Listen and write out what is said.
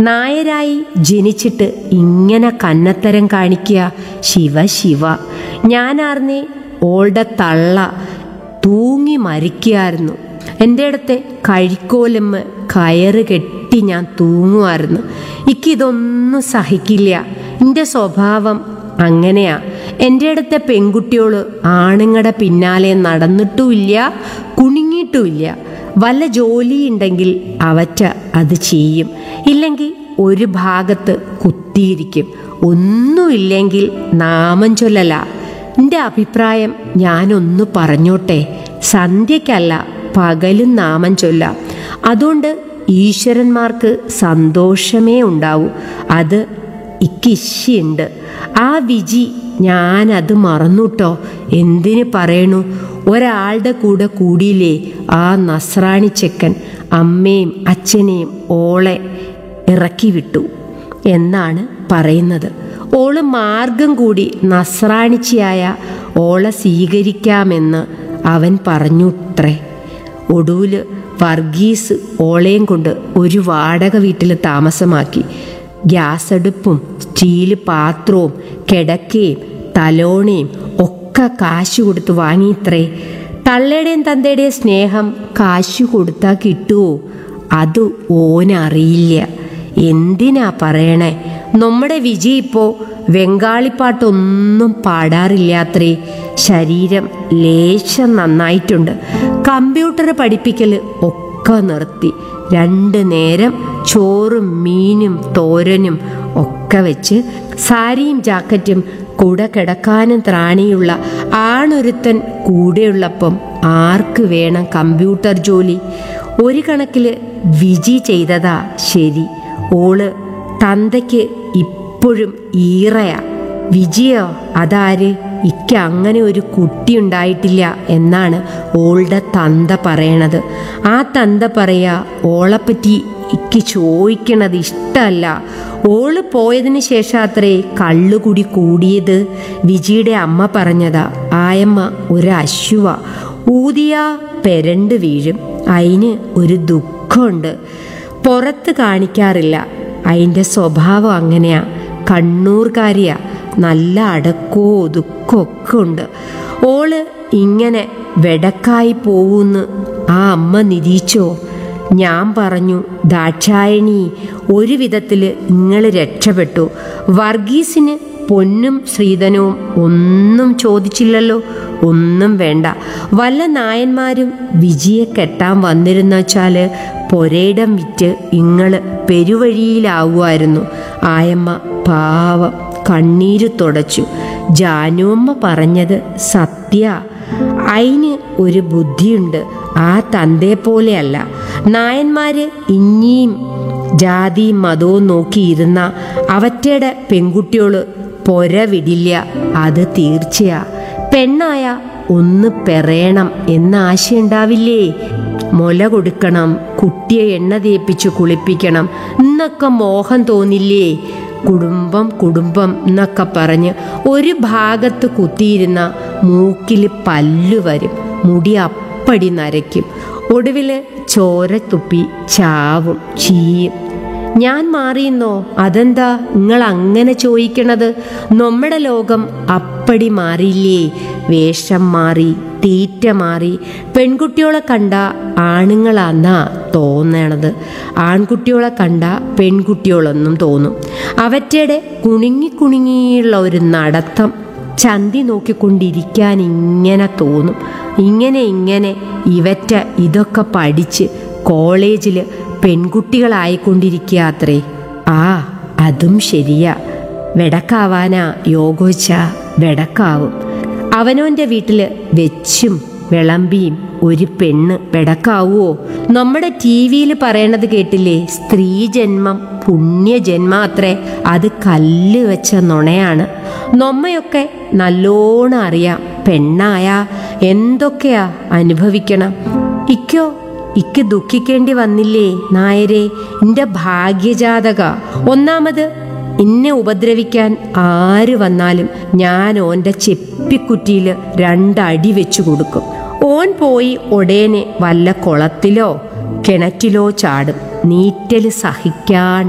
നായരായി ജനിച്ചിട്ട് ഇങ്ങനെ കന്നത്തരം കാണിക്കുക ശിവ ശിവ ഞാനാർന്നേ ഓളുടെ തള്ള തൂങ്ങി മരിക്കുകയായിരുന്നു എൻ്റെ അടുത്തെ കഴിക്കോലമ്മ കയറ് കെട്ടി ഞാൻ തൂങ്ങുമായിരുന്നു എനിക്കിതൊന്നും സഹിക്കില്ല എൻ്റെ സ്വഭാവം അങ്ങനെയാ എൻ്റെ അടുത്തെ പെൺകുട്ടിയോള് ആണുങ്ങളുടെ പിന്നാലെ നടന്നിട്ടുമില്ല കുണുങ്ങിയിട്ടുമില്ല വല്ല ജോലിയുണ്ടെങ്കിൽ അവറ്റ അത് ചെയ്യും ഇല്ലെങ്കിൽ ഒരു ഭാഗത്ത് കുത്തിയിരിക്കും ഒന്നുമില്ലെങ്കിൽ നാമം ചൊല്ലല എൻ്റെ അഭിപ്രായം ഞാനൊന്ന് പറഞ്ഞോട്ടെ സന്ധ്യയ്ക്കല്ല പകലും നാമം ചൊല്ലാം അതുകൊണ്ട് ഈശ്വരന്മാർക്ക് സന്തോഷമേ ഉണ്ടാവൂ അത് ഇക്കിശിയുണ്ട് ആ വിജി ഞാനത് മറന്നുട്ടോ എന്തിന് പറയണു ഒരാളുടെ കൂടെ കൂടിയില്ലേ ആ നസ്രാണി ചെക്കൻ അമ്മയും അച്ഛനെയും ഓളെ ഇറക്കി വിട്ടു എന്നാണ് പറയുന്നത് ഓള് മാർഗം കൂടി നസ്രാണിച്ചിയായ ഓളെ സ്വീകരിക്കാമെന്ന് അവൻ പറഞ്ഞുത്രേ ഒടുവിൽ വർഗീസ് ഓളയും കൊണ്ട് ഒരു വാടക വീട്ടിൽ താമസമാക്കി ഗ്യാസ് അടുപ്പും സ്റ്റീല് പാത്രവും കിടക്കയും തലോണയും ഒക്കെ കാശ് കൊടുത്ത് വാങ്ങിയിത്രേ തള്ളയുടെയും തന്തയുടെയും സ്നേഹം കാശ് കൊടുത്താൽ കിട്ടുമോ അത് ഓനറിയില്ല എന്തിനാ പറയണേ നമ്മുടെ വിജയ് ഇപ്പോൾ വെങ്കാളിപ്പാട്ടൊന്നും പാടാറില്ലാത്രേ ശരീരം ലേശം നന്നായിട്ടുണ്ട് കമ്പ്യൂട്ടർ പഠിപ്പിക്കൽ ഒക്കെ നിർത്തി രണ്ട് നേരം ചോറും മീനും തോരനും ഒക്കെ വെച്ച് സാരിയും ജാക്കറ്റും കൂടെ കിടക്കാനും ത്രാണിയുള്ള ആണൊരുത്തൻ കൂടെയുള്ളപ്പം ആർക്ക് വേണം കമ്പ്യൂട്ടർ ജോലി ഒരു കണക്കിൽ വിജി ചെയ്തതാ ശരി ഓള് തന്തയ്ക്ക് ഇപ്പോഴും ഈറയാ വിജയോ അതാര് ഇക്ക് അങ്ങനെ ഒരു കുട്ടി ഉണ്ടായിട്ടില്ല എന്നാണ് ഓളുടെ തന്ത പറയണത് ആ തന്ത പറയാ ഓളെപ്പറ്റി ഇക്ക് ചോദിക്കണത് ഇഷ്ടമല്ല ഓള് പോയതിന് ശേഷം അത്രേ കള്ളുകുടി കൂടിയത് വിജിയുടെ അമ്മ പറഞ്ഞതാ ആയമ്മ ഒരു അശുവ ഊതിയാ പെരണ്ട് വീഴും അതിന് ഒരു ദുഃഖമുണ്ട് പുറത്ത് കാണിക്കാറില്ല അതിൻ്റെ സ്വഭാവം അങ്ങനെയാ കണ്ണൂർക്കാരിയാ നല്ല അടക്കോ ഒതുക്കോ ഒക്കെ ഉണ്ട് ഓള് ഇങ്ങനെ വെടക്കായി പോവൂന്ന് ആ അമ്മ നിരീച്ചോ ഞാൻ പറഞ്ഞു ദാക്ഷായണി ഒരു വിധത്തിൽ നിങ്ങൾ രക്ഷപ്പെട്ടു വർഗീസിന് പൊന്നും ശ്രീധനവും ഒന്നും ചോദിച്ചില്ലല്ലോ ഒന്നും വേണ്ട വല്ല നായന്മാരും വിജിയെ കെട്ടാൻ വന്നിരുന്ന വെച്ചാൽ പൊരയിടം വിറ്റ് ഇങ്ങള് പെരുവഴിയിലാവുമായിരുന്നു ആയമ്മ പാവം കണ്ണീര് തുടച്ചു ജാനുമ്മ പറഞ്ഞത് സത്യ അതിന് ഒരു ബുദ്ധിയുണ്ട് ആ തന്തേ പോലെയല്ല നായന്മാര് ഇനിയും ജാതിയും മതവും നോക്കിയിരുന്ന അവറ്റയുടെ പെൺകുട്ടിയോള് പൊര വിടില്ല അത് തീർച്ചയാ പെണ്ണായ ഒന്ന് പെറയണം എന്ന ആശയുണ്ടാവില്ലേ മുല കൊടുക്കണം കുട്ടിയെ എണ്ണ തേപ്പിച്ച് കുളിപ്പിക്കണം എന്നൊക്കെ മോഹം തോന്നില്ലേ കുടുംബം കുടുംബം എന്നൊക്കെ പറഞ്ഞ് ഒരു ഭാഗത്ത് കുത്തിയിരുന്ന മൂക്കിൽ പല്ലു വരും മുടി അപ്പടി നരയ്ക്കും ഒടുവിൽ ചോര തുപ്പി ചാവും ചീയും ഞാൻ മാറിയെന്നോ അതെന്താ നിങ്ങൾ അങ്ങനെ ചോദിക്കണത് നമ്മുടെ ലോകം അപ്പടി മാറിയില്ലേ വേഷം മാറി തീറ്റ മാറി പെൺകുട്ടികളെ കണ്ട ആണുങ്ങളാന്നാ തോന്നണത് ആൺകുട്ടികളെ കണ്ട പെൺകുട്ടികളൊന്നും തോന്നും അവറ്റയുടെ കുണുങ്ങി കുണുങ്ങിയുള്ള ഒരു നടത്തം ചന്തി നോക്കിക്കൊണ്ടിരിക്കാൻ ഇങ്ങനെ തോന്നും ഇങ്ങനെ ഇങ്ങനെ ഇവറ്റ ഇതൊക്കെ പഠിച്ച് കോളേജിൽ പെൺകുട്ടികളായിക്കൊണ്ടിരിക്കുക അത്രേ ആ അതും ശരിയാ വെടക്കാവാനാ യോഗോച്ച വെടക്കാവും അവനവൻ്റെ വീട്ടിൽ വെച്ചും വിളമ്പിയും ഒരു പെണ്ണ് വെടക്കാവുമോ നമ്മുടെ ടി വിയിൽ പറയണത് കേട്ടില്ലേ സ്ത്രീ ജന്മം പുണ്യജന്മം അത്രേ അത് കല്ല് വെച്ച നുണയാണ് നമ്മയൊക്കെ നല്ലോണം അറിയാം പെണ്ണായ എന്തൊക്കെയാ അനുഭവിക്കണം ഇക്കോ ഇക്ക് ദുഃഖിക്കേണ്ടി വന്നില്ലേ നായരെ എന്റെ ഭാഗ്യജാതക ഒന്നാമത് എന്നെ ഉപദ്രവിക്കാൻ ആര് വന്നാലും ഞാൻ ഓന്റെ ചെപ്പിക്കുറ്റിയിൽ രണ്ടടി വെച്ചു കൊടുക്കും ഓൻ പോയി ഒടേനെ വല്ല കുളത്തിലോ കിണറ്റിലോ ചാടും നീറ്റല് സഹിക്കാൻ